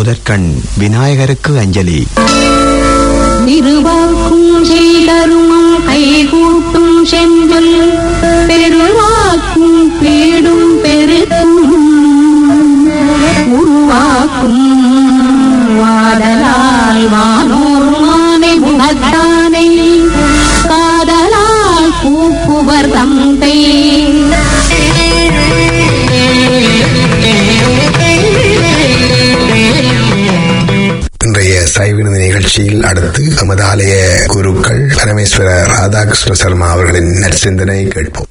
முதற்கண் விநாயகருக்கு அஞ்சலி திருவாக்கும் செய்தருமம் கைகூட்டும் செஞ்சொல் பெருவாக்கும் பேடும் பெருக்கும் உருவாக்கும் வாடலால் வானோர் மானை முகத்தானை காதலால் கூப்புவர் தந்தை இன்றைய சைவினது நிகழ்ச்சியில் அடுத்து நமது ஆலய குருக்கள் பரமேஸ்வர ராதாகிருஷ்ண சர்மா அவர்களின் நற்சிந்தனை கேட்போம்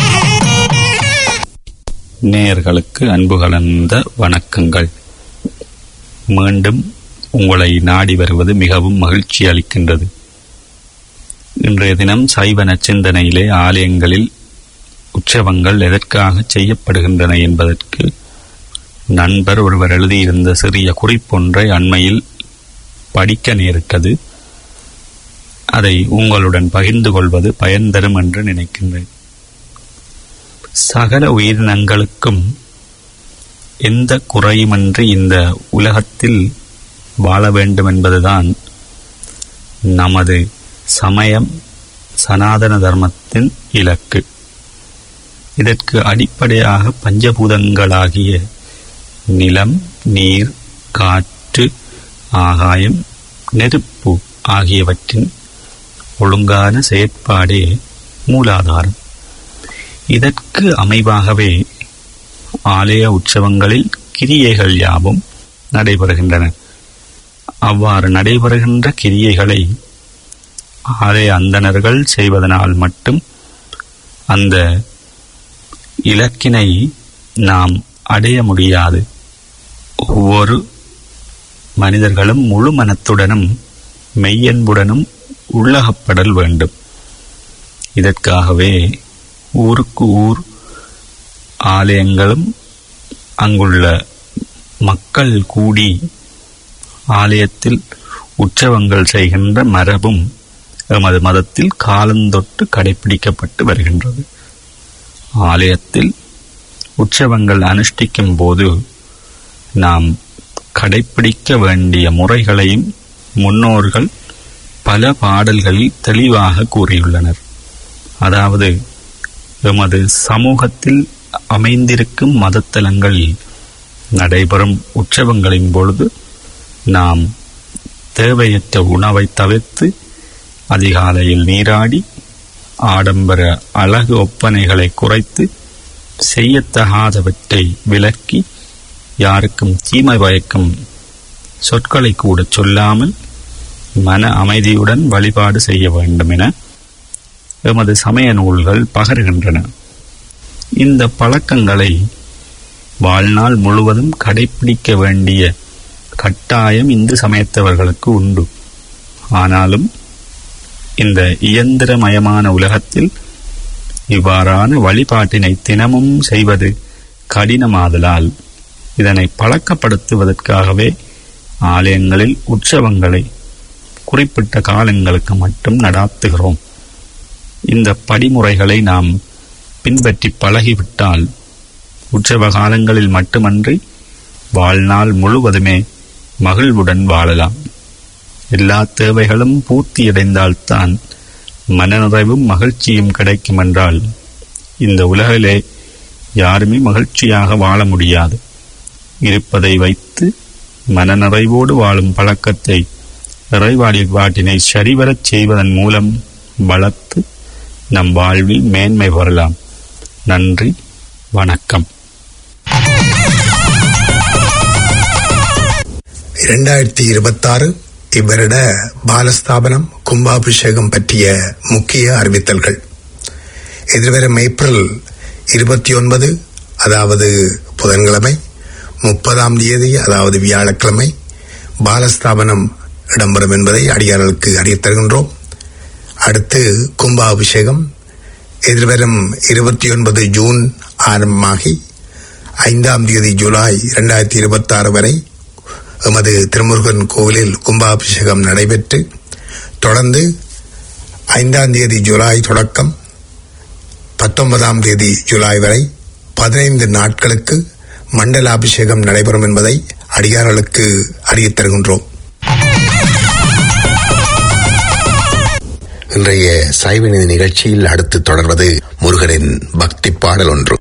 நேயர்களுக்கு அன்பு கலந்த வணக்கங்கள் மீண்டும் உங்களை நாடி வருவது மிகவும் மகிழ்ச்சி அளிக்கின்றது இன்றைய தினம் சைவ நச்சிந்தனையிலே ஆலயங்களில் உற்சவங்கள் எதற்காக செய்யப்படுகின்றன என்பதற்கு நண்பர் ஒருவர் எழுதியிருந்த சிறிய குறிப்பொன்றை அண்மையில் படிக்க நேரிட்டது அதை உங்களுடன் பகிர்ந்து கொள்வது பயன் தரும் என்று நினைக்கின்றேன் சகல உயிரினங்களுக்கும் எந்த குறையுமின்றி இந்த உலகத்தில் வாழ வேண்டும் என்பதுதான் நமது சமயம் சனாதன தர்மத்தின் இலக்கு இதற்கு அடிப்படையாக பஞ்சபூதங்களாகிய நிலம் நீர் காற்று ஆகாயம் நெருப்பு ஆகியவற்றின் ஒழுங்கான செயற்பாடே மூலாதாரம் இதற்கு அமைவாகவே ஆலய உற்சவங்களில் கிரியைகள் யாவும் நடைபெறுகின்றன அவ்வாறு நடைபெறுகின்ற கிரியைகளை ஆலய அந்தணர்கள் செய்வதனால் மட்டும் அந்த இலக்கினை நாம் அடைய முடியாது ஒவ்வொரு மனிதர்களும் முழு மனத்துடனும் மெய்யன்புடனும் உள்ளகப்படல் வேண்டும் இதற்காகவே ஊருக்கு ஊர் ஆலயங்களும் அங்குள்ள மக்கள் கூடி ஆலயத்தில் உற்சவங்கள் செய்கின்ற மரபும் எமது மதத்தில் காலந்தொட்டு கடைபிடிக்கப்பட்டு வருகின்றது ஆலயத்தில் உற்சவங்கள் அனுஷ்டிக்கும் போது நாம் கடைபிடிக்க வேண்டிய முறைகளையும் முன்னோர்கள் பல பாடல்களில் தெளிவாக கூறியுள்ளனர் அதாவது எமது சமூகத்தில் அமைந்திருக்கும் மதத்தலங்களில் நடைபெறும் உற்சவங்களின் பொழுது நாம் தேவையற்ற உணவை தவிர்த்து அதிகாலையில் நீராடி ஆடம்பர அழகு ஒப்பனைகளை குறைத்து செய்யத்தகாதவற்றை விலக்கி யாருக்கும் தீமை பயக்கும் சொற்களை கூட சொல்லாமல் மன அமைதியுடன் வழிபாடு செய்ய வேண்டும் என எமது சமய நூல்கள் பகருகின்றன இந்த பழக்கங்களை வாழ்நாள் முழுவதும் கடைபிடிக்க வேண்டிய கட்டாயம் இந்து சமயத்தவர்களுக்கு உண்டு ஆனாலும் இந்த இயந்திரமயமான உலகத்தில் இவ்வாறான வழிபாட்டினை தினமும் செய்வது கடினமாதலால் இதனை பழக்கப்படுத்துவதற்காகவே ஆலயங்களில் உற்சவங்களை குறிப்பிட்ட காலங்களுக்கு மட்டும் நடாத்துகிறோம் இந்த படிமுறைகளை நாம் பின்பற்றி பழகிவிட்டால் உற்சவ காலங்களில் மட்டுமன்றி வாழ்நாள் முழுவதுமே மகிழ்வுடன் வாழலாம் எல்லா தேவைகளும் பூர்த்தியடைந்தால்தான் மனநிறைவும் மகிழ்ச்சியும் கிடைக்கும் என்றால் இந்த உலகிலே யாருமே மகிழ்ச்சியாக வாழ முடியாது இருப்பதை வைத்து மனநிறைவோடு வாழும் பழக்கத்தை இறைவாடிபாட்டினை சரிவரச் செய்வதன் மூலம் வளர்த்து நம் வாழ்வில் மேன்மை பெறலாம் நன்றி வணக்கம் இரண்டாயிரத்தி இருபத்தாறு இவ்வருட பாலஸ்தாபனம் கும்பாபிஷேகம் பற்றிய முக்கிய அறிவித்தல்கள் எதிர்வரும் ஏப்ரல் இருபத்தி ஒன்பது அதாவது புதன்கிழமை முப்பதாம் தேதி அதாவது வியாழக்கிழமை பாலஸ்தாபனம் இடம்பெறும் என்பதை அடியார்களுக்கு அறியத் தருகின்றோம் அடுத்து கும்பாபிஷேகம் எதிர்வரும் இருபத்தி ஒன்பது ஜூன் ஆரம்பமாகி ஐந்தாம் தேதி ஜூலை இரண்டாயிரத்தி இருபத்தி ஆறு வரை எமது திருமுருகன் கோவிலில் கும்பாபிஷேகம் நடைபெற்று தொடர்ந்து ஐந்தாம் தேதி ஜூலை தொடக்கம் பத்தொன்பதாம் தேதி ஜூலை வரை பதினைந்து நாட்களுக்கு மண்டலாபிஷேகம் நடைபெறும் என்பதை அடியார்களுக்கு அறியத் தருகின்றோம் இன்றைய சைவநிதி நிகழ்ச்சியில் அடுத்து தொடர்வது முருகனின் பக்தி பாடல் ஒன்று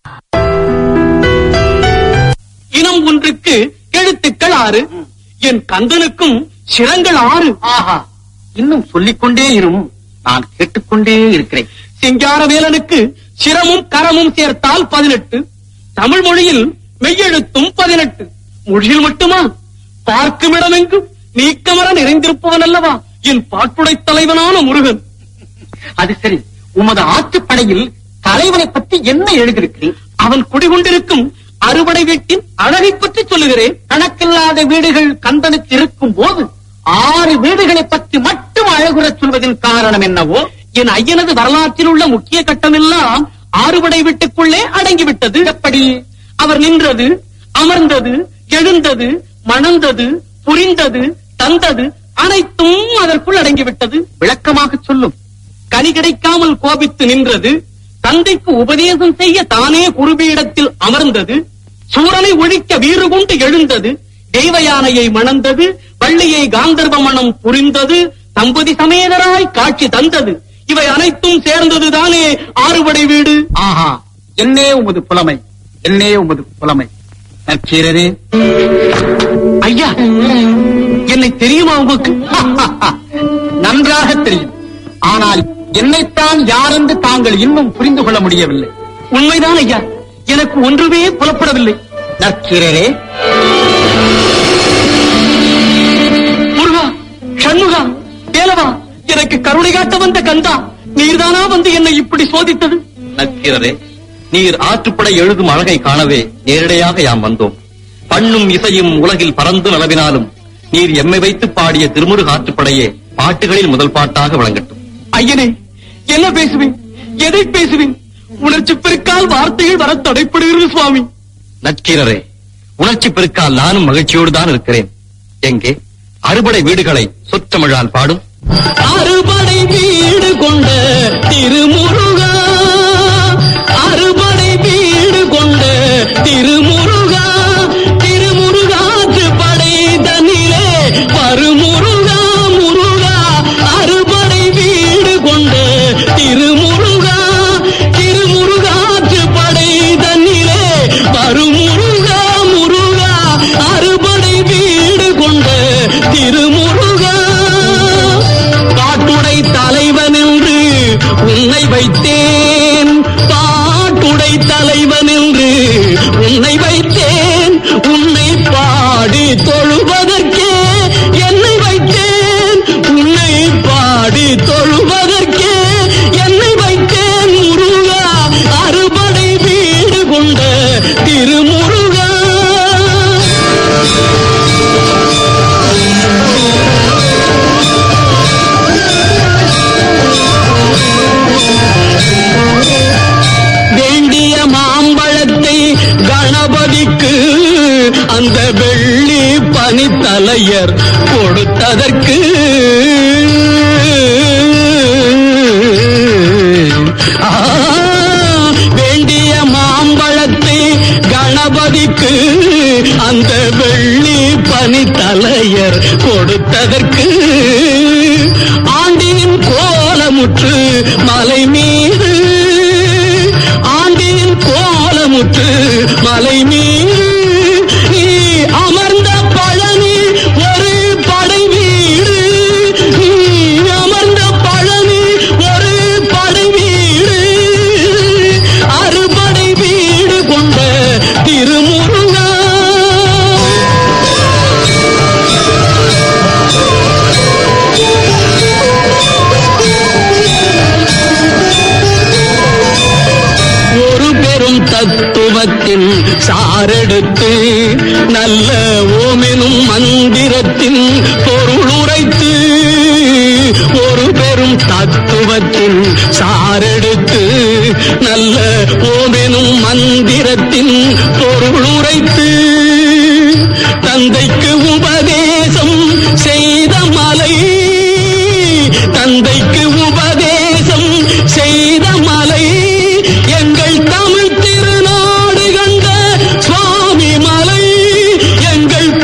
இனம் ஒன்றுக்கு எழுத்துக்கள் ஆறு என் கந்தனுக்கும் சிரங்கள் ஆறு ஆஹா இன்னும் சொல்லிக்கொண்டே இரும் நான் கேட்டுக்கொண்டே இருக்கிறேன் சிங்காரவேலனுக்கு சிரமும் கரமும் சேர்த்தால் பதினெட்டு தமிழ் மொழியில் மெய்யெழுத்தும் பதினெட்டு மொழியில் மட்டுமா பார்க்கும் இடமெங்கும் நீக்கமர நிறைந்திருப்பவன் அல்லவா என் பாட்டுடை தலைவனான முருகன் அது சரி உமது ஆற்றுப்படையில் தலைவனை பற்றி என்ன எழுதியிருக்கிறேன் அவன் குடிகொண்டிருக்கும் அறுபடை வீட்டின் அழகை பற்றி சொல்லுகிறேன் கணக்கில்லாத வீடுகள் கந்தனுக்கு இருக்கும் போது ஆறு வீடுகளை பற்றி மட்டும் அழகுறச் சொல்வதின் காரணம் என்னவோ என் ஐயனது வரலாற்றில் உள்ள முக்கிய கட்டமெல்லாம் ஆறுபடை வீட்டுக்குள்ளே அடங்கிவிட்டது எப்படி அவர் நின்றது அமர்ந்தது எழுந்தது மணந்தது புரிந்தது தந்தது அனைத்தும் அதற்குள் அடங்கிவிட்டது விளக்கமாக சொல்லும் கனி கிடைக்காமல் கோபித்து நின்றது தந்தைக்கு உபதேசம் செய்ய தானே குருபீடத்தில் அமர்ந்தது சூரனை ஒழிக்க வீறு கொண்டு எழுந்தது தெய்வ யானையை மணந்தது வள்ளியை காந்தர்வ மணம் புரிந்தது தம்பதி சமேதராய் காட்சி தந்தது இவை அனைத்தும் சேர்ந்தது தானே ஆறுபடை வீடு ஆஹா என்னே உமது புலமை என்னே உமது புலமை நற்சீரரே ஐயா என்னை தெரியுமா உங்களுக்கு நன்றாக தெரியும் ஆனால் என்னைத்தான் யாரென்று தாங்கள் இன்னும் புரிந்து கொள்ள முடியவில்லை உண்மைதான் ஐயா எனக்கு ஒன்றுமே புலப்படவில்லை நற்சீரரே முருகா சண்முகா வேலவா எனக்கு கருணை காட்ட வந்த கந்தா நீர்தானா வந்து என்னை இப்படி சோதித்தது நக்கீரரே நீர் ஆற்றுப்படை எழுதும் அழகை காணவே நேரடியாக யாம் வந்தோம் பண்ணும் இசையும் உலகில் பறந்து நிலவினாலும் நீர் எம்மை வைத்து பாடிய திருமுருக ஆற்றுப்படையே பாட்டுகளில் முதல் பாட்டாக விளங்கட்டும் ஐயனே என்ன பேசுவேன் எதை பேசுவேன் உணர்ச்சி பெருக்கால் வார்த்தைகள் வர தடைப்படுகிறது சுவாமி நக்கீரரே உணர்ச்சி பெருக்கால் நானும் மகிழ்ச்சியோடு தான் இருக்கிறேன் எங்கே அறுபடை வீடுகளை சொற்றமிழால் பாடும் அறுபடை வீடு கொண்ட திருமுருகா அறுபடை வீடு கொண்ட திருமுருகா திருமுருகாற்று படை தன்னிலே பருமுருகா முருகா அறுபடை வீடு கொண்ட திருமுருகா திருமுருகாற்று படை தன்னிலே பருமுருகா முருகா அறுபடை வீடு கொண்ட திருமுருகா பாட்டுடை தலைவன் என்று உன்னை வைத்தேன் பாட்டுடை தலைவன் என்று உன்னை வைத்தேன் உன்னை பாடி தொழுவதற்கே என்னை வைத்தேன் உன்னை பாடி தொழுவதற்கே என்னை வைத்தேன் முருகா அறுபடை வீடு கொண்ட திருமுருகா வேண்டிய மாம்பழத்தை கணபதிக்கு அந்த வெள்ளி பனித்தலையர் கொடுத்ததற்கு ஆ, வேண்டிய மாம்பழத்தை கணபதிக்கு அந்த வெள்ளி பனித்தலையர் கொடுத்ததற்கு ஆண்டின் கோலமுற்று மலை மீது ஆண்டின் கோலமுற்று மலை மீது நீ அமர்ந்த பழனி ஒரு படை வீடு நீ அமர்ந்த பழனி ஒரு படை வீடு அறுபடை வீடு கொண்ட திருமுருகா ஒரு பெரும் தத்துவத்தின் சாரெடுத்து நல்ல ஓமெனும் மந்திரத்தின் பொருள் உரைத்து ஒரு பெரும் தத்துவத்தின் சாரெடுத்து நல்ல ஓமெனும் மந்திரத்தின் பொருள் உரைத்து தந்தைக்கு உபதேசம் செய்த மலை தந்தைக்கு உபதேசம் செய்த மலை எங்கள் தமிழ் திருநாடு கண்ட சுவாமி மலை எங்கள்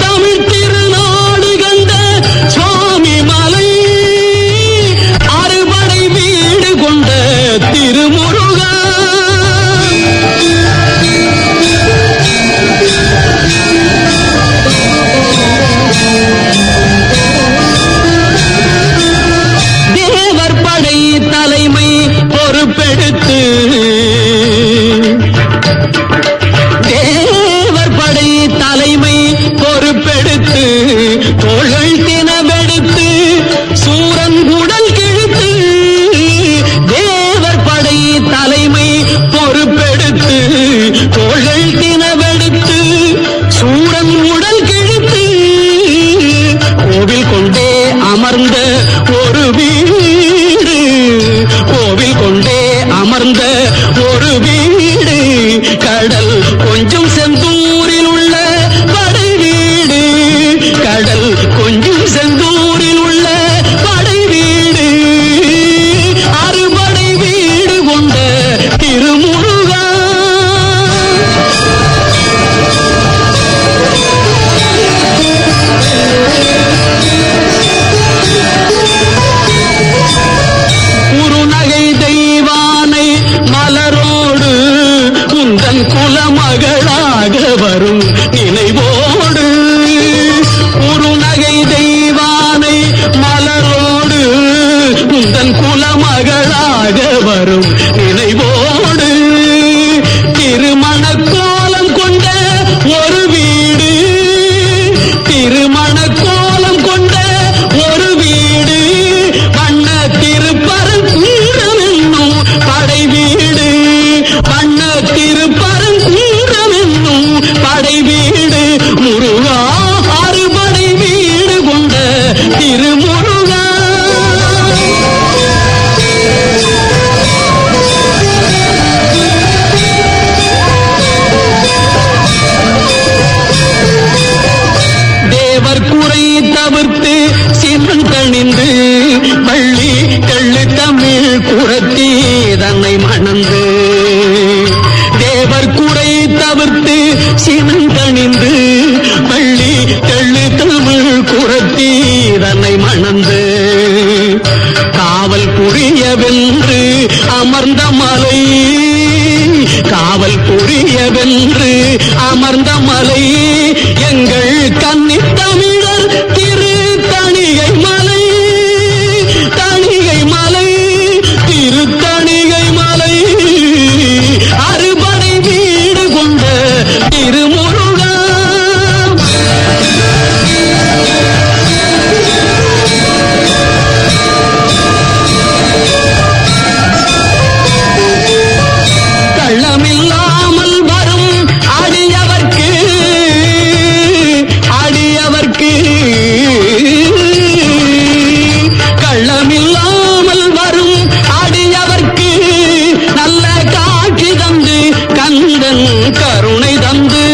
குலமகளாக வரும் நினைவோடு குறுநகை தெய்வானை மலரோடு உந்தன் குலமகளாக வரும் நினைவோடு திருமண கோலம் கொண்ட ஒரு வீடு திருமண கோலம் கொண்ட ஒரு வீடு வண்ண திருப்பரங்குன்றம் என்னும் படை வீடு வண்ண திருப்பரங்குன்றம் என்னும் படை வீடு முருகா அறுபடை வீடு கொண்ட திருமுருகா தேவர் குறை தவிர்த்து சிவன் தணிந்து வள்ளி தெள்ளு தமிழ் குரத்தி தன்னை மணந்து தேவர் குறை தவிர்த்து சிவன் தணிந்து வள்ளி தெள்ளு தமிழ் குரத்தி தன்னை மணந்து காவல் புரியவென்று அமர்ந்த மலை காவல் புரியவென்று அமர்ந்த மலை எங்கள் கன்னி தமிழர் திரு தணிகை மலை தணிகை மலை திரு தணிகை மலை அறுபடை வீடு கொண்ட திருமுருகா கள்ளமில்லாமல் வரும் அடியவர்க்கு அடியவர்க்கு கள்ளமில்லாமல் வரும் அடியவர்க்கு நல்ல காட்சி தந்து கந்தன் கருணை தந்து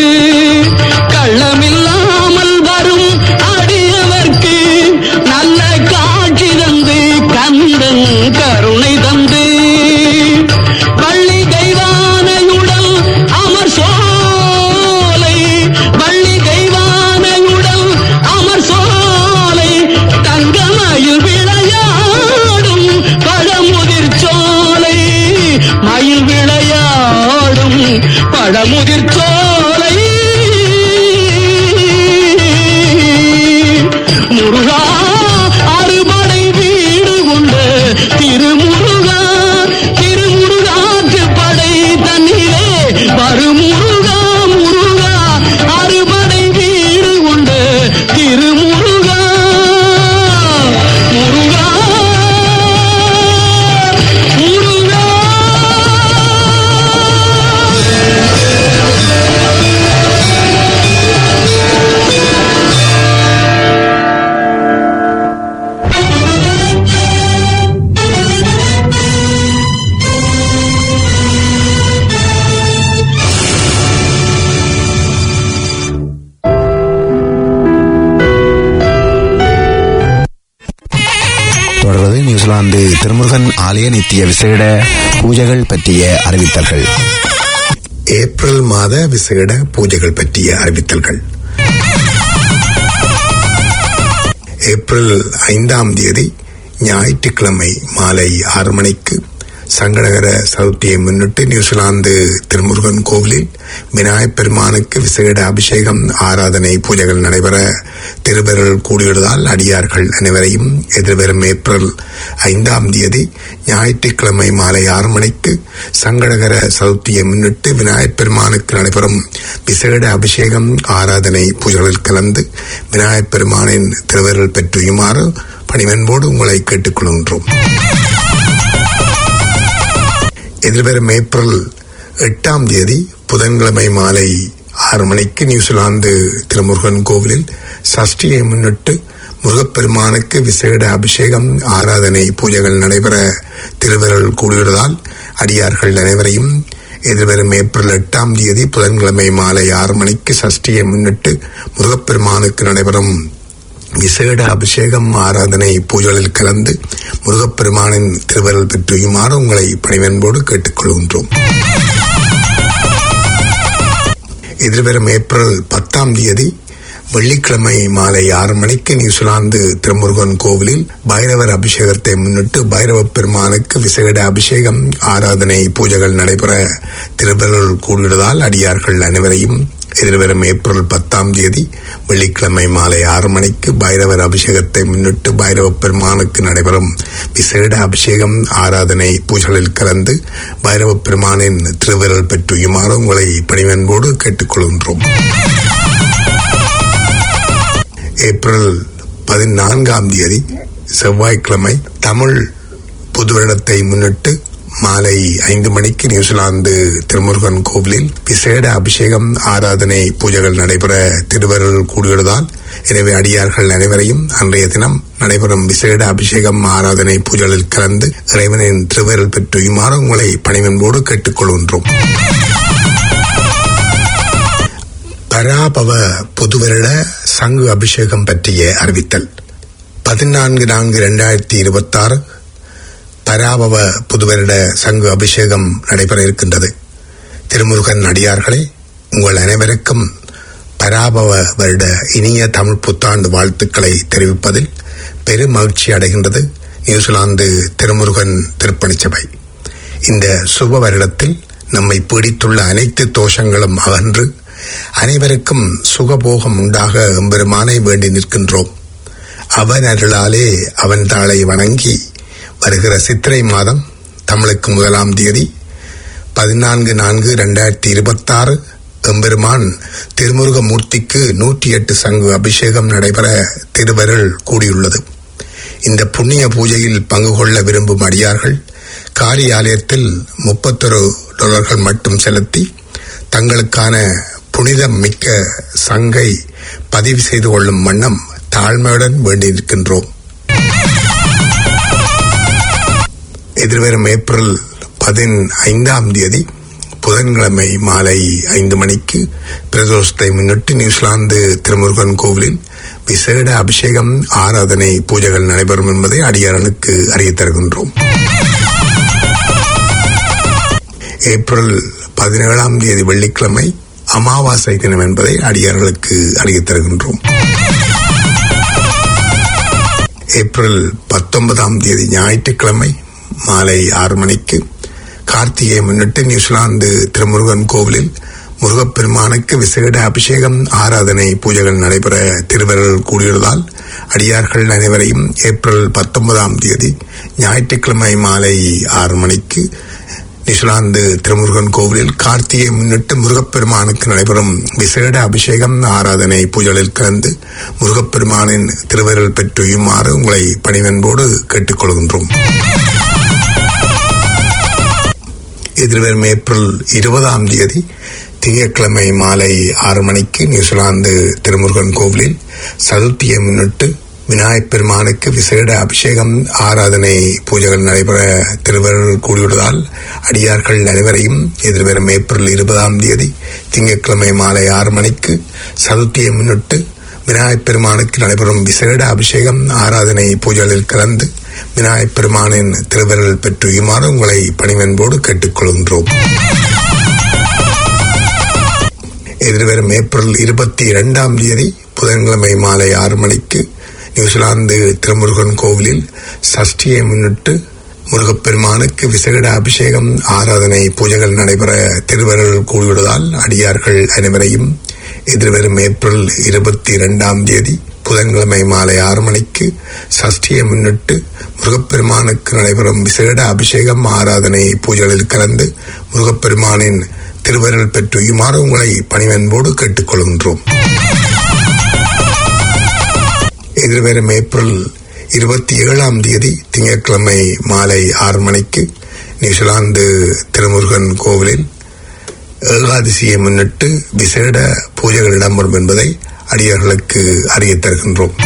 கள்ளமில்லாமல் வரும் அடியவர்க்கு நல்ல காட்சி தந்து கந்தன் கருணை தந்து வள்ளி தெய்வானையுடல் அமர் சோலை வள்ளி தெய்வானையுடல் அமர் சோலை தங்கமயில் விளையாடும் பழமுதிர் சோலை மயில் விளையாடும் பழமுதிர் சோலை முருகா அறுபடை வீடு கொண்ட திருமுருகா திருமுருகாற்று படை தன்னிலே வருமுருகா முருகா அறுபடை வீடு கொண்ட திருமுருகா முருகா முருகா தொடர்வது நியூசிலாந்து திருமுருகன் ஆலய நித்திய விசேட பூஜைகள் பற்றிய அறிவித்தல்கள் ஏப்ரல் மாத விசேட பூஜைகள் பற்றிய அறிவித்தல்கள் ஏப்ரல் ஐந்தாம் தேதி ஞாயிற்றுக்கிழமை மாலை ஆறு மணிக்கு சங்கடகர சதுர்த்தியை முன்னிட்டு நியூசிலாந்து திருமுருகன் கோவிலில் விநாயகப் பெருமானுக்கு விசேட அபிஷேகம் ஆராதனை பூஜைகள் நடைபெற திருவருள் கூடியுள்ளதால் அடியார்கள் அனைவரையும் எதிர்வரும் ஏப்ரல் ஐந்தாம் தேதி ஞாயிற்றுக்கிழமை மாலை ஆறு மணிக்கு சங்கடகர சதுர்த்தியை முன்னிட்டு விநாயகப் பெருமானுக்கு நடைபெறும் விசேட அபிஷேகம் ஆராதனை பூஜைகளில் கலந்து விநாயகப் பெருமானின் திருவருள் பெற்றுயுமாறு பணிவன்போடு உங்களை கேட்டுக்கொள்கின்றோம் எதிர்வரும் ஏப்ரல் எட்டாம் தேதி புதன்கிழமை மாலை ஆறு மணிக்கு நியூசிலாந்து திருமுருகன் கோவிலில் சஷ்டியை முன்னிட்டு முருகப்பெருமானுக்கு விசேட அபிஷேகம் ஆராதனை பூஜைகள் நடைபெற திருவருள் கூடியுள்ளதால் அடியார்கள் அனைவரையும் எதிர்வரும் ஏப்ரல் எட்டாம் தேதி புதன்கிழமை மாலை ஆறு மணிக்கு சஷ்டியை முன்னிட்டு முருகப்பெருமானுக்கு நடைபெறும் விசேட அபிஷேகம் ஆராதனை பூஜைகளில் கலந்து முருகப்பெருமானின் திருவருள் பெற்றுயுமாறு உங்களை பணிவன்போடு கேட்டுக்கொள்கின்றோம் எதிர்வரும் ஏப்ரல் பத்தாம் தேதி வெள்ளிக்கிழமை மாலை ஆறு மணிக்கு நியூசிலாந்து திருமுருகன் கோவிலில் பைரவர் அபிஷேகத்தை முன்னிட்டு பைரவ பெருமானுக்கு விசேட அபிஷேகம் ஆராதனை பூஜைகள் நடைபெற திருவருள் கூடியதால் அடியார்கள் அனைவரையும் எதிர்வரும் ஏப்ரல் பத்தாம் தேதி வெள்ளிக்கிழமை மாலை ஆறு மணிக்கு பைரவர் அபிஷேகத்தை முன்னிட்டு பைரவ பெருமானுக்கு நடைபெறும் விசேட அபிஷேகம் ஆராதனை பூஜைகளில் கலந்து பைரவ பெருமானின் திருவிரல் பெற்றுயுமாறு உங்களை பணிவன்போடு கேட்டுக்கொள்கின்றோம் ஏப்ரல் பதினான்காம் தேதி செவ்வாய்க்கிழமை தமிழ் புது வருடத்தை முன்னிட்டு மாலை ஐந்து மணிக்கு நியூசிலாந்து திருமுருகன் கோவிலில் விசேட அபிஷேகம் ஆராதனை பூஜைகள் நடைபெற திருவருள் கூடியுள்ளதால் எனவே அடியார்கள் அனைவரையும் அன்றைய தினம் நடைபெறும் விசேட அபிஷேகம் ஆராதனை பூஜைகளில் கலந்து இறைவனின் திருவருள் பெற்றுயுமாறு உங்களை பணிவன்போடு கேட்டுக்கொள்கின்றோம் பராபவ புதுவருட சங்கு அபிஷேகம் பற்றிய அறிவித்தல் பதினான்கு நான்கு இரண்டாயிரத்தி இருபத்தி ஆறு பராபவ புதுவருட சங்கு அபிஷேகம் நடைபெற இருக்கின்றது திருமுருகன் அடியார்களே உங்கள் அனைவருக்கும் பராபவ வருட இனிய தமிழ் புத்தாண்டு வாழ்த்துக்களை தெரிவிப்பதில் பெரும் மகிழ்ச்சி அடைகின்றது நியூசிலாந்து திருமுருகன் திருப்பணிச்சபை இந்த சுப வருடத்தில் நம்மை பீடித்துள்ள அனைத்து தோஷங்களும் அகன்று அனைவருக்கும் சுகபோகம் உண்டாக எம்பெருமானை வேண்டி நிற்கின்றோம் அவன் அருளாலே அவன் தாளை வணங்கி வருகிற சித்திரை மாதம் தமிழுக்கு முதலாம் தேதி பதினான்கு நான்கு இரண்டாயிரத்தி இருபத்தாறு எம்பெருமான் திருமுருகமூர்த்திக்கு நூற்றி எட்டு சங்கு அபிஷேகம் நடைபெற திருவருள் கூடியுள்ளது இந்த புண்ணிய பூஜையில் பங்கு கொள்ள விரும்பும் அடியார்கள் காரியாலயத்தில் முப்பத்தொரு டாலர்கள் மட்டும் செலுத்தி தங்களுக்கான புனிதம் மிக்க சங்கை பதிவு செய்து கொள்ளும் வண்ணம் தாழ்மையுடன் வேண்டியிருக்கின்றோம் எதிர்வரும் ஏப்ரல் பதினைந்தாம் தேதி புதன்கிழமை மாலை ஐந்து மணிக்கு பிரதோஷத்தை முன்னிட்டு நியூசிலாந்து திருமுருகன் கோவிலில் விசேட அபிஷேகம் ஆராதனை பூஜைகள் நடைபெறும் என்பதை அடியாரனுக்கு அறியத் தருகின்றோம் ஏப்ரல் பதினேழாம் தேதி வெள்ளிக்கிழமை அமாவாசை தினம் என்பதை அடியார்களுக்கு அறியத் தருகின்றோம் ஏப்ரல் பத்தொன்பதாம் தேதி ஞாயிற்றுக்கிழமை மாலை ஆறு மணிக்கு கார்த்திகையை முன்னிட்டு நியூசிலாந்து திருமுருகன் கோவிலில் முருகப்பெருமானுக்கு விசேட அபிஷேகம் ஆராதனை பூஜைகள் நடைபெற திருவருள் கூடியுள்ளதால் அடியார்கள் அனைவரையும் ஏப்ரல் பத்தொன்பதாம் தேதி ஞாயிற்றுக்கிழமை மாலை ஆறு மணிக்கு நியூசிலாந்து திருமுருகன் கோவிலில் கார்த்திகை முன்னிட்டு முருகப்பெருமானுக்கு நடைபெறும் விசேட அபிஷேகம் ஆராதனை பூஜைகளில் கலந்து முருகப்பெருமானின் திருவருள் பெற்றுயுமாறு உங்களை பணிவன்போடு கேட்டுக்கொள்கின்றோம் எதிர்வரும் ஏப்ரல் இருபதாம் தேதி திங்கட்கிழமை மாலை ஆறு மணிக்கு நியூசிலாந்து திருமுருகன் கோவிலில் சதுர்த்தியை முன்னிட்டு விநாயகப் பெருமானுக்கு விசேட அபிஷேகம் ஆராதனை பூஜைகள் நடைபெற திருவருள் கூடியுள்ளதால் அடியார்கள் அனைவரையும் எதிர்வரும் ஏப்ரல் இருபதாம் தேதி திங்கட்கிழமை மாலை ஆறு மணிக்கு சதுர்த்தியை முன்னிட்டு விநாயகப் பெருமானுக்கு நடைபெறும் விசேட அபிஷேகம் ஆராதனை பூஜைகளில் கலந்து விநாயகப் பெருமானின் திருவருள் பெற்றுயுமாறு உங்களை பணிவன்போடு கேட்டுக்கொள்கின்றோம் எதிர்வரும் ஏப்ரல் இருபத்தி இரண்டாம் தேதி புதன்கிழமை மாலை ஆறு மணிக்கு நியூசிலாந்து திருமுருகன் கோவிலில் சஷ்டியை முன்னிட்டு முருகப்பெருமானுக்கு விசேட அபிஷேகம் ஆராதனை பூஜைகள் நடைபெற திருவருள் கூடியுள்ளதால் அடியார்கள் அனைவரையும் எதிர்வரும் ஏப்ரல் இருபத்தி இரண்டாம் தேதி புதன்கிழமை மாலை ஆறு மணிக்கு சஷ்டியை முன்னிட்டு முருகப்பெருமானுக்கு நடைபெறும் விசேட அபிஷேகம் ஆராதனை பூஜைகளில் கலந்து முருகப்பெருமானின் திருவருள் பெற்றுயுமாறு உங்களை பணிவன்போடு கேட்டுக்கொள்கின்றோம் எதிர்வரும் ஏப்ரல் இருபத்தி ஏழாம் தேதி திங்கட்கிழமை மாலை ஆறு மணிக்கு நியூசிலாந்து திருமுருகன் கோவிலில் ஏகாதசியை முன்னிட்டு விசேட பூஜைகள் இடம்பெறும் என்பதை அடியார்களுக்கு அறியத் தருகின்றோம்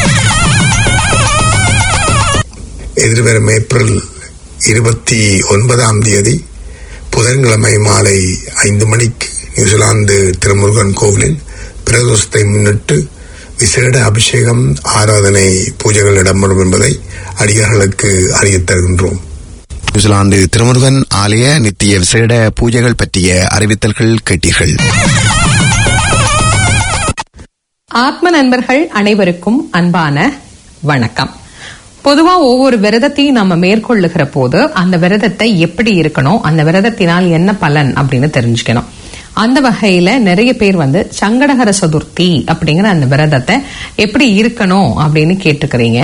எதிர்வரும் ஏப்ரல் இருபத்தி ஒன்பதாம் தேதி புதன்கிழமை மாலை ஐந்து மணிக்கு நியூசிலாந்து திருமுருகன் கோவிலில் பிரதோஷத்தை முன்னிட்டு விசேட அபிஷேகம் ஆராதனை பூஜைகள் இடம்பெறும் என்பதை அடியார்களுக்கு அறியத் தருகின்றோம் நியூசிலாந்து திருமுருகன் ஆலய நித்திய விசேட பூஜைகள் பற்றிய அறிவித்தல்கள் கேட்டீர்கள் ஆத்ம நண்பர்கள் அனைவருக்கும் அன்பான வணக்கம் பொதுவா ஒவ்வொரு விரதத்தையும் நம்ம மேற்கொள்ளுகிற போது அந்த விரதத்தை எப்படி இருக்கணும் அந்த விரதத்தினால் என்ன பலன் அப்படின்னு தெரிஞ்சுக்கணும் அந்த வகையில நிறைய பேர் வந்து சங்கடகர சதுர்த்தி அப்படிங்கிற அந்த விரதத்தை எப்படி இருக்கணும் அப்படின்னு கேட்டுக்கிறீங்க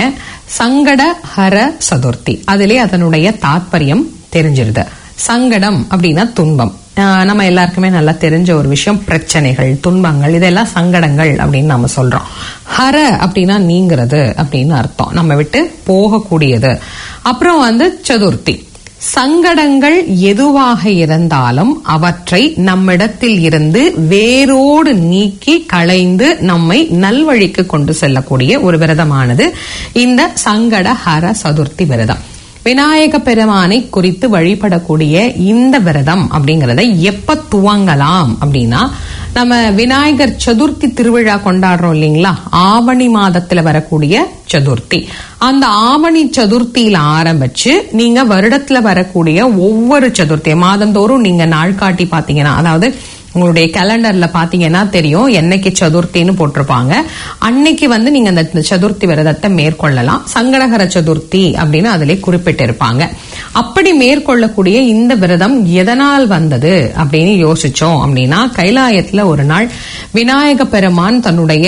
சங்கடஹர சதுர்த்தி அதிலே அதனுடைய தாத்பரியம் தெரிஞ்சிருது சங்கடம் அப்படின்னா துன்பம் ஆஹ் நம்ம எல்லாருக்குமே நல்லா தெரிஞ்ச ஒரு விஷயம் பிரச்சனைகள் துன்பங்கள் இதெல்லாம் சங்கடங்கள் அப்படின்னு நம்ம சொல்றோம் ஹர அப்படின்னா நீங்கிறது அப்படின்னு அர்த்தம் நம்ம விட்டு போகக்கூடியது அப்புறம் வந்து சதுர்த்தி சங்கடங்கள் எதுவாக இருந்தாலும் அவற்றை நம்மிடத்தில் இருந்து வேரோடு நீக்கி களைந்து நம்மை நல்வழிக்கு கொண்டு செல்லக்கூடிய ஒரு விரதமானது இந்த சங்கட ஹர சதுர்த்தி விரதம் விநாயக பெருமானை குறித்து வழிபடக்கூடிய இந்த விரதம் அப்படிங்கறத எப்ப துவங்கலாம் அப்படின்னா நம்ம விநாயகர் சதுர்த்தி திருவிழா கொண்டாடுறோம் இல்லைங்களா ஆவணி மாதத்துல வரக்கூடிய சதுர்த்தி அந்த ஆவணி சதுர்த்தியில ஆரம்பிச்சு நீங்க வருடத்துல வரக்கூடிய ஒவ்வொரு சதுர்த்தி மாதந்தோறும் நீங்க நாள் காட்டி பாத்தீங்கன்னா அதாவது உங்களுடைய கேலண்டர்ல பாத்தீங்கன்னா தெரியும் என்னைக்கு சதுர்த்தின்னு போட்டிருப்பாங்க அன்னைக்கு வந்து நீங்க அந்த சதுர்த்தி விரதத்தை மேற்கொள்ளலாம் சங்கடகர சதுர்த்தி அப்படின்னு அதிலே குறிப்பிட்டிருப்பாங்க அப்படி மேற்கொள்ளக்கூடிய இந்த விரதம் எதனால் வந்தது அப்படின்னு யோசிச்சோம் அப்படின்னா கைலாயத்துல ஒரு நாள் விநாயக பெருமான் தன்னுடைய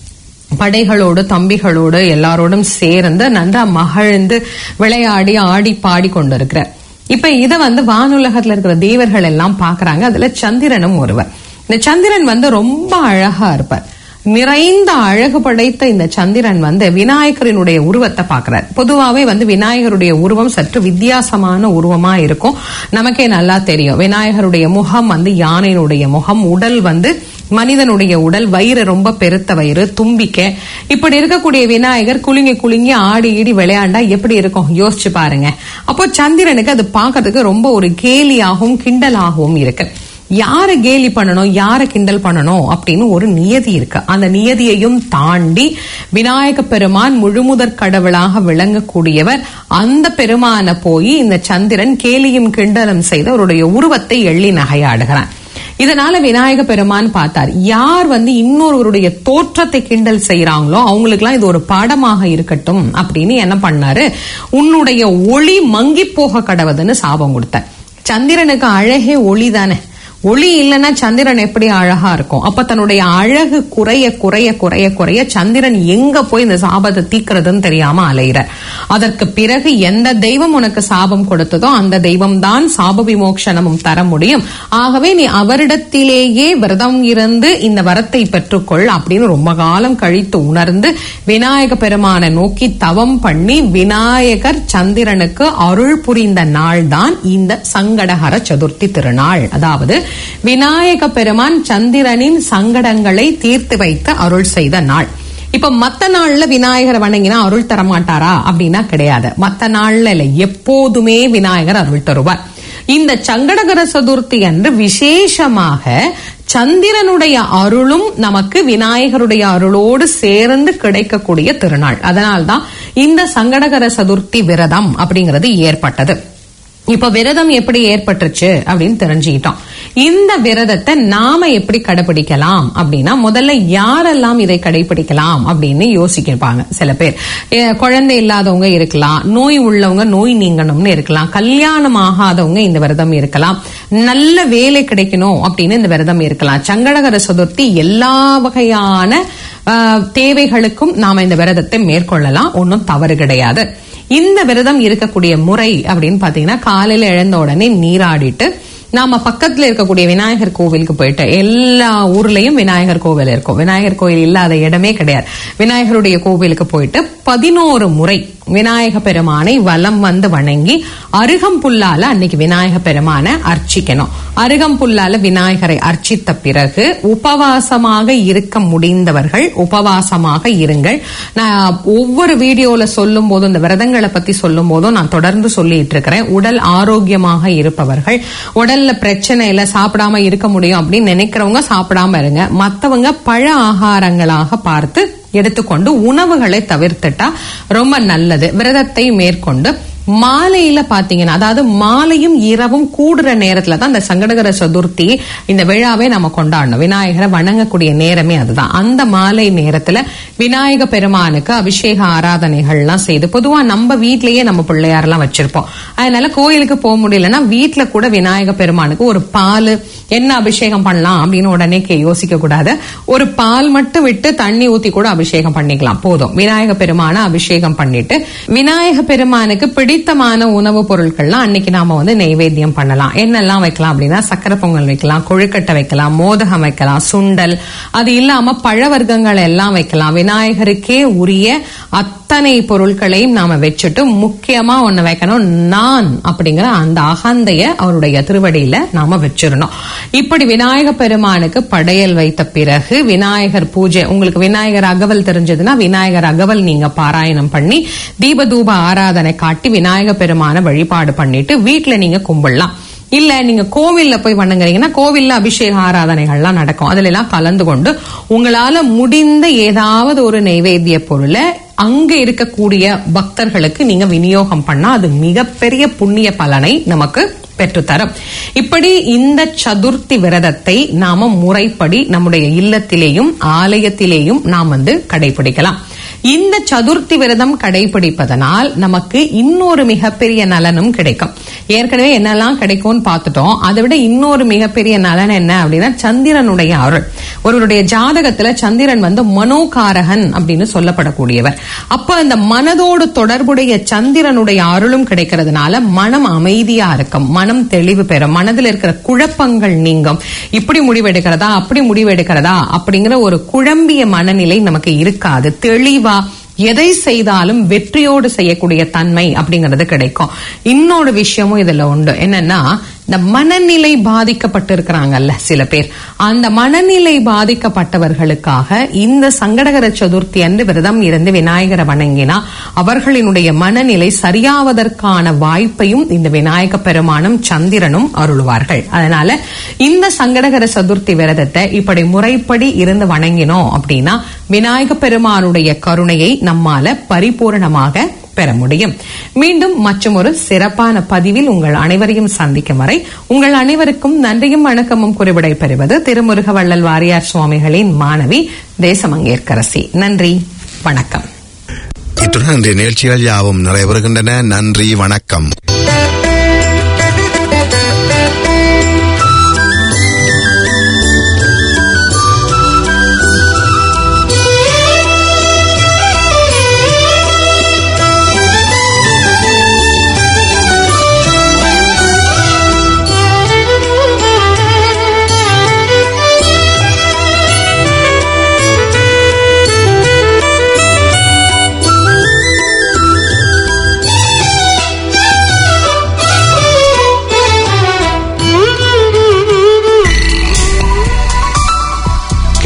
படைகளோடு தம்பிகளோடு எல்லாரோடும் சேர்ந்து நன்றா மகிழ்ந்து விளையாடி ஆடி பாடி கொண்டிருக்கிறார் இப்ப இத வந்து வானுலகத்துல இருக்கிற தேவர்கள் எல்லாம் பாக்குறாங்க அதுல சந்திரனும் ஒருவர் இந்த சந்திரன் வந்து ரொம்ப அழகா இருப்பார் நிறைந்த அழகு படைத்த இந்த சந்திரன் வந்து விநாயகரினுடைய உருவத்தை பார்க்கிறார் பொதுவாவே வந்து விநாயகருடைய உருவம் சற்று வித்தியாசமான உருவமா இருக்கும் நமக்கே நல்லா தெரியும் விநாயகருடைய முகம் வந்து யானையினுடைய முகம் உடல் வந்து மனிதனுடைய உடல் வயிறு ரொம்ப பெருத்த வயிறு தும்பிக்க இப்படி இருக்கக்கூடிய விநாயகர் குலுங்கி குலுங்கி ஆடி ஈடி விளையாண்டா எப்படி இருக்கும் யோசிச்சு பாருங்க அப்போ சந்திரனுக்கு அது பார்க்கறதுக்கு ரொம்ப ஒரு கேலியாகவும் கிண்டலாகவும் இருக்கு யார கேலி பண்ணணும் யார கிண்டல் பண்ணணும் அப்படின்னு ஒரு நியதி இருக்கு அந்த நியதியையும் தாண்டி விநாயக பெருமான் முழுமுதற் கடவுளாக விளங்கக்கூடியவர் அந்த பெருமான போய் இந்த சந்திரன் கேலியும் கிண்டலும் செய்து அவருடைய உருவத்தை எள்ளி நகையாடுகிறான் இதனால விநாயக பெருமான் பார்த்தார் யார் வந்து இன்னொருவருடைய தோற்றத்தை கிண்டல் செய்யறாங்களோ அவங்களுக்குலாம் இது ஒரு பாடமாக இருக்கட்டும் அப்படின்னு என்ன பண்ணாரு உன்னுடைய ஒளி மங்கி போக கடவுதுன்னு சாபம் கொடுத்தார் சந்திரனுக்கு அழகே ஒளி தானே ஒளி இல்லைன்னா சந்திரன் எப்படி அழகா இருக்கும் அப்ப தன்னுடைய அழகு குறைய குறைய குறைய குறைய சந்திரன் எங்க போய் இந்த சாபத்தை தீக்கிறதுன்னு தெரியாம அலையிற அதற்கு பிறகு எந்த தெய்வம் உனக்கு சாபம் கொடுத்ததோ அந்த தெய்வம் தான் சாப விமோக்ஷனமும் தர முடியும் ஆகவே நீ அவரிடத்திலேயே விரதம் இருந்து இந்த வரத்தை பெற்றுக்கொள் அப்படின்னு ரொம்ப காலம் கழித்து உணர்ந்து விநாயக பெருமானை நோக்கி தவம் பண்ணி விநாயகர் சந்திரனுக்கு அருள் புரிந்த நாள் தான் இந்த சங்கடஹர சதுர்த்தி திருநாள் அதாவது விநாயக பெருமான் சந்திரனின் சங்கடங்களை தீர்த்து வைத்து அருள் செய்த நாள் இப்ப மத்த நாள்ல விநாயகரை வணங்கினா அருள் தரமாட்டாரா அப்படின்னா கிடையாது மத்த நாள்ல இல்ல எப்போதுமே விநாயகர் அருள் தருவார் இந்த சங்கடகர சதுர்த்தி அன்று விசேஷமாக சந்திரனுடைய அருளும் நமக்கு விநாயகருடைய அருளோடு சேர்ந்து கிடைக்கக்கூடிய திருநாள் அதனால்தான் இந்த சங்கடகர சதுர்த்தி விரதம் அப்படிங்கிறது ஏற்பட்டது இப்ப விரதம் எப்படி ஏற்பட்டுருச்சு அப்படின்னு தெரிஞ்சுக்கிட்டோம் இந்த விரதத்தை நாம எப்படி கடைபிடிக்கலாம் அப்படின்னா முதல்ல யாரெல்லாம் இதை கடைபிடிக்கலாம் அப்படின்னு யோசிக்கிருப்பாங்க சில பேர் எ, குழந்தை இல்லாதவங்க இருக்கலாம் நோய் உள்ளவங்க நோய் நீங்கணும்னு இருக்கலாம் கல்யாணம் ஆகாதவங்க இந்த விரதம் இருக்கலாம் நல்ல வேலை கிடைக்கணும் அப்படின்னு இந்த விரதம் இருக்கலாம் சங்கடகர சதுர்த்தி எல்லா வகையான ஆ, தேவைகளுக்கும் நாம இந்த விரதத்தை மேற்கொள்ளலாம் ஒன்றும் தவறு கிடையாது இந்த விரதம் இருக்கக்கூடிய முறை அப்படின்னு பாத்தீங்கன்னா காலையில எழுந்த உடனே நீராடிட்டு நாம பக்கத்துல இருக்கக்கூடிய விநாயகர் கோவிலுக்கு போயிட்டு எல்லா ஊர்லயும் விநாயகர் கோவில் இருக்கும் விநாயகர் கோவில் இல்லாத இடமே கிடையாது விநாயகருடைய கோவிலுக்கு போயிட்டு பதினோரு முறை விநாயக பெருமானை வலம் வந்து வணங்கி அருகம்புல்லால அன்னைக்கு விநாயக பெருமானை அர்ச்சிக்கணும் அருகம்புல்லால விநாயகரை அர்ச்சித்த பிறகு உபவாசமாக இருக்க முடிந்தவர்கள் உபவாசமாக இருங்கள் நான் ஒவ்வொரு வீடியோல சொல்லும் போதும் இந்த விரதங்களை பத்தி சொல்லும் போதும் நான் தொடர்ந்து சொல்லிட்டு இருக்கிறேன் உடல் ஆரோக்கியமாக இருப்பவர்கள் உடல்ல பிரச்சனை இல்ல சாப்பிடாம இருக்க முடியும் அப்படின்னு நினைக்கிறவங்க சாப்பிடாம இருங்க மத்தவங்க பழ ஆகாரங்களாக பார்த்து எடுத்துக்கொண்டு உணவுகளை தவிர்த்துட்டா ரொம்ப நல்லது விரதத்தை மேற்கொண்டு மாலையில பாத்தீங்கன்னா அதாவது மாலையும் இரவும் கூடுற நேரத்துல தான் இந்த சங்கடகர சதுர்த்தி இந்த விழாவே நம்ம கொண்டாடணும் விநாயகரை வணங்கக்கூடிய நேரமே அதுதான் அந்த மாலை நேரத்துல விநாயக பெருமானுக்கு அபிஷேக ஆராதனைகள்லாம் செய்து பொதுவா நம்ம வீட்லயே நம்ம பிள்ளையாரெல்லாம் வச்சிருப்போம் அதனால கோயிலுக்கு போக முடியலன்னா வீட்ல கூட விநாயக பெருமானுக்கு ஒரு பால் என்ன அபிஷேகம் பண்ணலாம் அப்படின்னு உடனே கே- யோசிக்க கூடாது ஒரு பால் மட்டும் விட்டு தண்ணி ஊத்தி கூட அபிஷேகம் பண்ணிக்கலாம் போதும் விநாயக பெருமான அபிஷேகம் பண்ணிட்டு விநாயக பெருமானுக்கு பிடித்தமான உணவுப் பொருட்கள்லாம் அன்னைக்கு நாம வந்து நெய்வேத்தியம் பண்ணலாம் என்னெல்லாம் வைக்கலாம் அப்படின்னா சக்கரை பொங்கல் வைக்கலாம் கொழுக்கட்டை வைக்கலாம் மோதகம் வைக்கலாம் சுண்டல் அது இல்லாம பழ வர்க்கங்கள் எல்லாம் வைக்கலாம் விநாயகருக்கே உரிய அத்தனை பொருட்களையும் நாம வச்சுட்டு முக்கியமா ஒண்ணு வைக்கணும் நான் அப்படிங்கிற அந்த அகந்தைய அவருடைய திருவடியில நாம வச்சிடணும் இப்படி விநாயக பெருமானுக்கு படையல் வைத்த பிறகு விநாயகர் பூஜை உங்களுக்கு விநாயகர் அகவல் தெரிஞ்சதுன்னா விநாயகர் அகவல் நீங்க பாராயணம் பண்ணி தீபதூப ஆராதனை காட்டி விநாயக பெருமான வழிபாடு பண்ணிட்டு வீட்ல நீங்க கும்பிடலாம் இல்ல நீங்க கோவில்ல போய் வணங்குறீங்கன்னா கோவில்ல அபிஷேக ஆராதனைகள்லாம் நடக்கும் அதுல எல்லாம் கலந்து கொண்டு உங்களால முடிந்த ஏதாவது ஒரு நைவேத்திய பொருளை அங்க இருக்கக்கூடிய பக்தர்களுக்கு நீங்க விநியோகம் பண்ணா அது மிகப்பெரிய புண்ணிய பலனை நமக்கு பெற்றுத்தரும் இப்படி இந்த சதுர்த்தி விரதத்தை நாம முறைப்படி நம்முடைய இல்லத்திலேயும் ஆலயத்திலேயும் நாம் வந்து கடைபிடிக்கலாம் இந்த சதுர்த்தி விரதம் கடைபிடிப்பதனால் நமக்கு இன்னொரு மிகப்பெரிய நலனும் கிடைக்கும் ஏற்கனவே என்னெல்லாம் கிடைக்கும்னு பார்த்துட்டோம் அதை விட இன்னொரு மிகப்பெரிய நலன் என்ன அப்படின்னா சந்திரனுடைய அருள் ஒருவருடைய ஜாதகத்துல சந்திரன் வந்து மனோகாரகன் அப்படின்னு சொல்லப்படக்கூடியவர் அப்ப அந்த மனதோடு தொடர்புடைய சந்திரனுடைய அருளும் கிடைக்கிறதுனால மனம் அமைதியா இருக்கும் மனம் தெளிவு பெறும் மனதில் இருக்கிற குழப்பங்கள் நீங்கும் இப்படி முடிவெடுக்கிறதா அப்படி முடிவெடுக்கிறதா அப்படிங்கிற ஒரு குழம்பிய மனநிலை நமக்கு இருக்காது தெளிவா எதை செய்தாலும் வெற்றியோடு செய்யக்கூடிய தன்மை அப்படிங்கிறது கிடைக்கும் இன்னொரு விஷயமும் இதுல உண்டு என்னன்னா இந்த மனநிலை பாதிக்கப்பட்டிருக்கிறாங்கல்ல சில பேர் அந்த மனநிலை பாதிக்கப்பட்டவர்களுக்காக இந்த சங்கடகர சதுர்த்தி அன்று விரதம் இருந்து விநாயகரை வணங்கினா அவர்களினுடைய மனநிலை சரியாவதற்கான வாய்ப்பையும் இந்த விநாயக பெருமானும் சந்திரனும் அருள்வார்கள் அதனால இந்த சங்கடகர சதுர்த்தி விரதத்தை இப்படி முறைப்படி இருந்து வணங்கினோம் அப்படின்னா விநாயக பெருமானுடைய கருணையை நம்மால பரிபூரணமாக பெற முடியும் மீண்டும் மற்றும் ஒரு சிறப்பான பதிவில் உங்கள் அனைவரையும் சந்திக்கும் வரை உங்கள் அனைவருக்கும் நன்றியும் வணக்கமும் குறிவிடை பெறுவது திருமுருக வள்ளல் வாரியார் சுவாமிகளின் மாணவி தேசமங்கேற்கரசி நன்றி வணக்கம் இத்துடன் இன்றைய நிகழ்ச்சிகள் யாவும் நிறைவேறுகின்றன நன்றி வணக்கம்